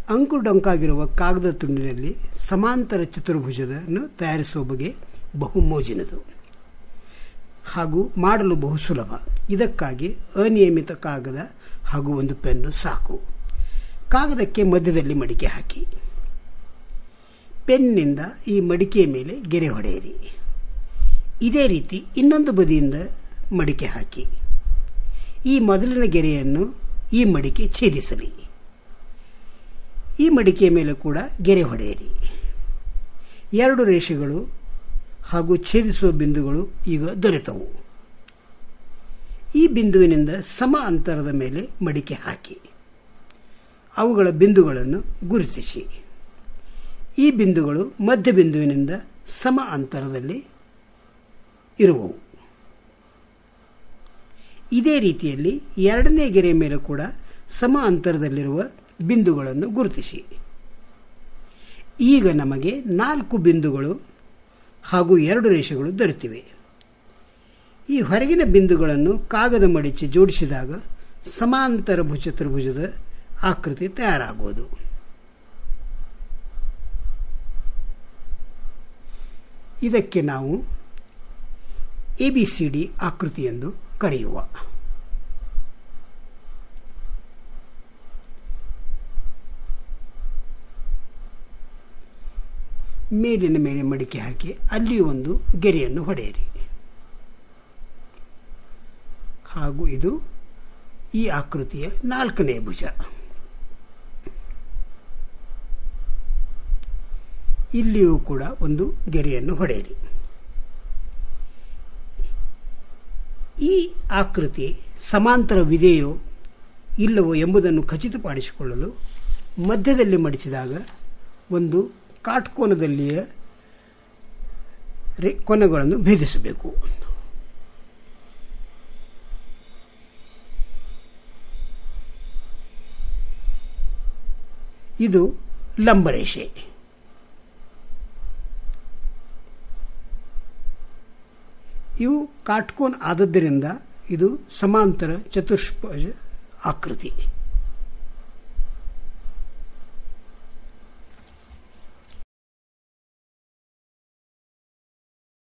ಅಂಕುಡೊಂಕಾಗಿರುವ ಕಾಗದ ತುಂಡಿನಲ್ಲಿ ಸಮಾಂತರ ಚತುರ್ಭುಜವನ್ನು ತಯಾರಿಸುವ ಬಗೆ ಬಹು ಮೋಜಿನದು ಹಾಗೂ ಮಾಡಲು ಬಹು ಸುಲಭ ಇದಕ್ಕಾಗಿ ಅನಿಯಮಿತ ಕಾಗದ ಹಾಗೂ ಒಂದು ಪೆನ್ನು ಸಾಕು ಕಾಗದಕ್ಕೆ ಮಧ್ಯದಲ್ಲಿ ಮಡಿಕೆ ಹಾಕಿ ಪೆನ್ನಿಂದ ಈ ಮಡಿಕೆಯ ಮೇಲೆ ಗೆರೆ ಹೊಡೆಯಿರಿ ಇದೇ ರೀತಿ ಇನ್ನೊಂದು ಬದಿಯಿಂದ ಮಡಿಕೆ ಹಾಕಿ ಈ ಮೊದಲಿನ ಗೆರೆಯನ್ನು ಈ ಮಡಿಕೆ ಛೇದಿಸಲಿ ಈ ಮಡಿಕೆಯ ಮೇಲೆ ಕೂಡ ಗೆರೆ ಹೊಡೆಯಿರಿ ಎರಡು ರೇಷೆಗಳು ಹಾಗೂ ಛೇದಿಸುವ ಬಿಂದುಗಳು ಈಗ ದೊರೆತವು ಈ ಬಿಂದುವಿನಿಂದ ಸಮ ಅಂತರದ ಮೇಲೆ ಮಡಿಕೆ ಹಾಕಿ ಅವುಗಳ ಬಿಂದುಗಳನ್ನು ಗುರುತಿಸಿ ಈ ಬಿಂದುಗಳು ಮಧ್ಯ ಬಿಂದುವಿನಿಂದ ಸಮ ಅಂತರದಲ್ಲಿ ಇರುವವು ಇದೇ ರೀತಿಯಲ್ಲಿ ಎರಡನೇ ಗೆರೆಯ ಮೇಲೆ ಕೂಡ ಸಮ ಅಂತರದಲ್ಲಿರುವ ಬಿಂದುಗಳನ್ನು ಗುರುತಿಸಿ ಈಗ ನಮಗೆ ನಾಲ್ಕು ಬಿಂದುಗಳು ಹಾಗೂ ಎರಡು ರೇಷೆಗಳು ದೊರೆತಿವೆ ಈ ಹೊರಗಿನ ಬಿಂದುಗಳನ್ನು ಕಾಗದ ಮಡಿಚಿ ಜೋಡಿಸಿದಾಗ ಸಮಾಂತರ ಭುಜ ತ್ರಿಭುಜದ ಆಕೃತಿ ತಯಾರಾಗುವುದು ಇದಕ್ಕೆ ನಾವು ಎ ಬಿ ಸಿ ಡಿ ಆಕೃತಿ ಎಂದು ಕರೆಯುವ ಮೇಲಿನ ಮೇಲೆ ಮಡಿಕೆ ಹಾಕಿ ಅಲ್ಲಿ ಒಂದು ಗೆರೆಯನ್ನು ಹೊಡೆಯಿರಿ ಹಾಗೂ ಇದು ಈ ಆಕೃತಿಯ ನಾಲ್ಕನೇ ಭುಜ ಇಲ್ಲಿಯೂ ಕೂಡ ಒಂದು ಗೆರೆಯನ್ನು ಹೊಡೆಯಿರಿ ಈ ಆಕೃತಿ ಸಮಾಂತರವಿದೆಯೋ ಇಲ್ಲವೋ ಎಂಬುದನ್ನು ಖಚಿತಪಡಿಸಿಕೊಳ್ಳಲು ಮಧ್ಯದಲ್ಲಿ ಮಡಿಸಿದಾಗ ಒಂದು ಕಾಟ್ಕೋನದಲ್ಲಿಯ ರೇ ಕೊನೆಗಳನ್ನು ಭೇದಿಸಬೇಕು ಇದು ಲಂಬರೇಷೆ ಇವು ಕಾಟ್ಕೋನ್ ಆದದ್ದರಿಂದ ಇದು ಸಮಾಂತರ ಚತುಷ್ಪಜ ಆಕೃತಿ